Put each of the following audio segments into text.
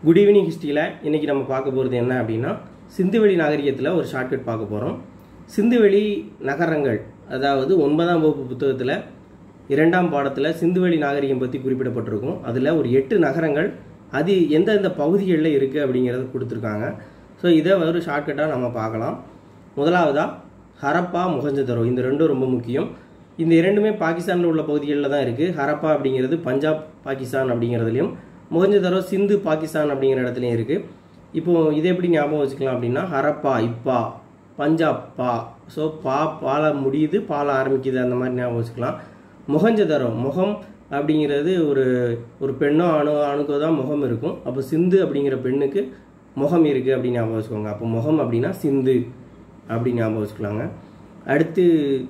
good evening ஹிஸ்ட்ரியில் இன்றைக்கி நம்ம பார்க்க போகிறது என்ன அப்படின்னா சிந்துவெளி நாகரிகத்தில் ஒரு ஷார்ட்கட் பார்க்க போகிறோம் சிந்துவெளி நகரங்கள் அதாவது ஒன்பதாம் வகுப்பு புத்தகத்தில் இரண்டாம் பாடத்தில் சிந்துவெளி நாகரிகம் பற்றி குறிப்பிடப்பட்டிருக்கும் அதில் ஒரு எட்டு நகரங்கள் அது எந்தெந்த பகுதிகளில் இருக்குது அப்படிங்கிறத கொடுத்துருக்காங்க ஸோ இதை ஒரு ஷார்ட்கட்டாக நம்ம பார்க்கலாம் முதலாவதாக ஹரப்பா முகஞ்சதரோ இந்த ரெண்டும் ரொம்ப முக்கியம் இந்த இரண்டுமே பாகிஸ்தானில் உள்ள பகுதிகளில் தான் இருக்குது ஹரப்பா அப்படிங்கிறது பஞ்சாப் பாகிஸ்தான் அப்படிங்கிறதுலையும் முகஞ்சதரோ சிந்து பாகிஸ்தான் அப்படிங்கிற இடத்துலையும் இருக்குது இப்போ இதை எப்படி ஞாபகம் வச்சுக்கலாம் அப்படின்னா ஹரப்பா இப்பா பஞ்சாப் பா ஸோ பா பால முடியுது பால ஆரம்பிக்குது அந்த மாதிரி ஞாபகம் வச்சுக்கலாம் முகஞ்சதரோ முகம் அப்படிங்கிறது ஒரு ஒரு பெண்ணோ ஆணோ ஆணுக்கோ தான் முகம் இருக்கும் அப்போ சிந்து அப்படிங்கிற பெண்ணுக்கு முகம் இருக்குது அப்படின்னு ஞாபகம் வச்சுக்கோங்க அப்போ முகம் அப்படின்னா சிந்து அப்படின்னு ஞாபகம் வச்சுக்கலாங்க அடுத்து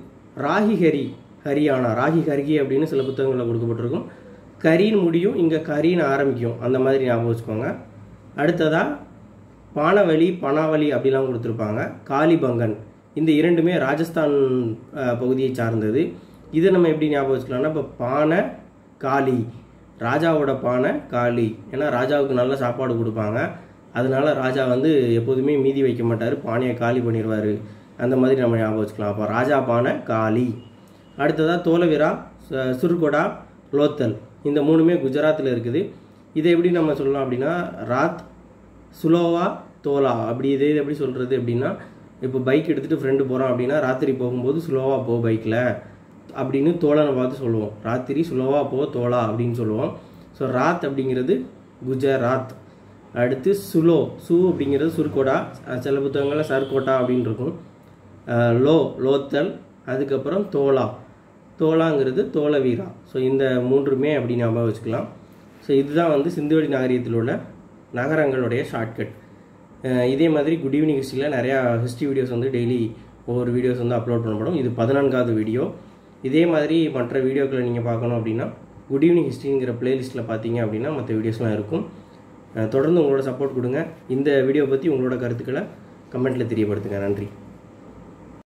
ராகி ஹரி ஹரியானா ராகி ஹரிகி அப்படின்னு சில புத்தகங்களில் கொடுக்கப்பட்டிருக்கும் கரின்னு முடியும் இங்கே கரின்னு ஆரம்பிக்கும் அந்த மாதிரி ஞாபகம் வச்சுக்கோங்க அடுத்ததாக பானவலி பனாவலி அப்படிலாம் கொடுத்துருப்பாங்க காளிபங்கன் இந்த இரண்டுமே ராஜஸ்தான் அஹ், பகுதியை சார்ந்தது இதை நம்ம எப்படி ஞாபகம் வச்சுக்கலாம்னா இப்போ பானை காளி ராஜாவோட பானை காளி ஏன்னா ராஜாவுக்கு நல்ல சாப்பாடு கொடுப்பாங்க அதனால ராஜா வந்து எப்போதுமே மீதி வைக்க மாட்டார் பானையை காலி பண்ணிடுவார் அந்த மாதிரி நம்ம ஞாபகம் வச்சுக்கலாம் அப்போ ராஜா பானை காளி அடுத்ததாக தோலவிரா சு- சுர்கொடா லோத்தல் இந்த மூணுமே குஜராத்தில் இருக்குது இதை எப்படி நம்ம சொல்லலாம் அப்படின்னா ராத் சுலோவா தோலா அப்படி இதே இது எப்படி சொல்கிறது அப்படின்னா இப்போ பைக் எடுத்துகிட்டு ஃப்ரெண்டு போகிறோம் அப்படின்னா ராத்திரி போகும்போது ஸ்லோவாக போ பைக்கில் அப்படின்னு தோழனை பார்த்து சொல்லுவோம் ராத்திரி ஸ்லோவாக போ தோலா அப்படின்னு சொல்லுவோம் ஸோ ராத் அப்படிங்கிறது குஜராத் அடுத்து சுலோ சு அப்படிங்கிறது சுர்கோடா அஹ் சில புத்தகங்களில் சர்கோட்டா அப்படின்னு இருக்கும் அஹ் லோ லோத்தல் அதுக்கப்புறம் தோலா தோலாங்கிறது தோலவீரா ஸோ இந்த மூன்றுமே அப்படி ஞாபகம் வச்சுக்கலாம் ஸோ இதுதான் வந்து சிந்துவெளி நாகரிகத்தில் உள்ள நகரங்களுடைய ஷார்ட்கட் இதே மாதிரி குட் ஈவினிங் ஹிஸ்ட்ரியில் நிறையா ஹிஸ்ட்ரி வீடியோஸ் வந்து டெய்லி ஒவ்வொரு வீடியோஸ் வந்து அப்லோட் பண்ணப்படும் இது பதினான்காவது வீடியோ இதே மாதிரி மற்ற வீடியோக்களை நீங்கள் பார்க்கணும் அப்படின்னா குட் ஈவினிங் ஹிஸ்ட்ரிங்கிற பிளேலிஸ்ட்டில் பார்த்தீங்க அப்படின்னா மற்ற வீடியோஸ்லாம் இருக்கும் அஹ் தொடர்ந்து உங்களோட சப்போர்ட் கொடுங்க இந்த வீடியோ பற்றி உங்களோட கருத்துக்களை கமெண்ட்டில் தெரியப்படுத்துங்க நன்றி